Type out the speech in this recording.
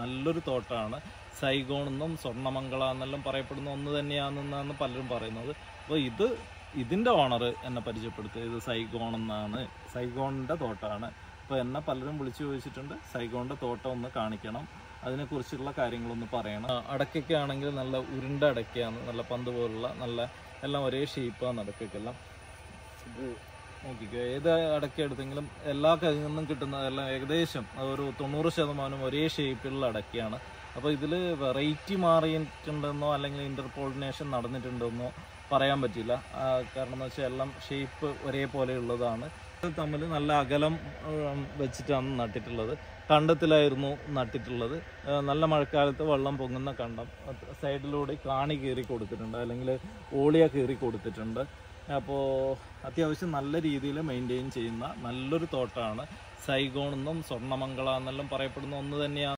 നല്ലൊരു തോട്ടമാണ് സൈഗോൺ എന്നും സ്വർണ്ണമംഗള എന്നെല്ലാം പറയപ്പെടുന്ന ഒന്ന് തന്നെയാണെന്നാണ് പലരും പറയുന്നത് അപ്പോൾ ഇത് ഇതിൻ്റെ ഓണർ എന്നെ പരിചയപ്പെടുത്തിയത് ഇത് സൈഗോൺ എന്നാണ് സൈഗോണിൻ്റെ തോട്ടമാണ് അപ്പോൾ എന്നെ പലരും വിളിച്ചു ചോദിച്ചിട്ടുണ്ട് സൈഗോണിൻ്റെ തോട്ടം ഒന്ന് കാണിക്കണം അതിനെക്കുറിച്ചുള്ള കാര്യങ്ങളൊന്ന് പറയണം ആ, അടയ്ക്കൊക്കെ ആണെങ്കിൽ നല്ല ഉരുണ്ട അടയ്ക്കയാണ് നല്ല പന്ത് പോലുള്ള നല്ല എല്ലാം ഒരേ ഷേപ്പാണ് അടയ്ക്കൊക്കെല്ലാം ഇത് നോക്കിക്കോ ഏത് അടയ്ക്ക എടുത്തെങ്കിലും എല്ലാ കയ്യിൽ നിന്നും കിട്ടുന്നതെല്ലാം ഏകദേശം ഒരു തൊണ്ണൂറ് ശതമാനം ഒരേ ഷേപ്പിലുള്ള അടയ്ക്കയാണ് അപ്പോൾ ഇതിൽ വെറൈറ്റി മാറിയിട്ടുണ്ടെന്നോ അല്ലെങ്കിൽ ഇന്റർപോളിനേഷൻ നടന്നിട്ടുണ്ടെന്നോ പറയാൻ പറ്റില്ല ആ, കാരണം എന്ന് വെച്ചാൽ എല്ലാം ഷേപ്പ് ഒരേപോലെ ഉള്ളതാണ് ഇത് തമ്മിൽ നല്ല അകലം ഉം, വെച്ചിട്ടാണ് നട്ടിട്ടുള്ളത് കണ്ടത്തിലായിരുന്നു നട്ടിട്ടുള്ളത് ആ, നല്ല മഴക്കാലത്ത് വെള്ളം പൊങ്ങുന്ന കണ്ടം അത് സൈഡിലൂടെ കാണി കീറി കൊടുത്തിട്ടുണ്ട് അല്ലെങ്കിൽ ഓളിയ കീറി കൊടുത്തിട്ടുണ്ട് അപ്പോൾ അത്യാവശ്യം നല്ല രീതിയിൽ മെയിൻറ്റെയിൻ ചെയ്യുന്ന നല്ലൊരു തോട്ടമാണ് സൈഗോൺ എന്നും സ്വർണ്ണമംഗള എന്നെല്ലാം പറയപ്പെടുന്ന ഒന്ന് തന്നെയാണ്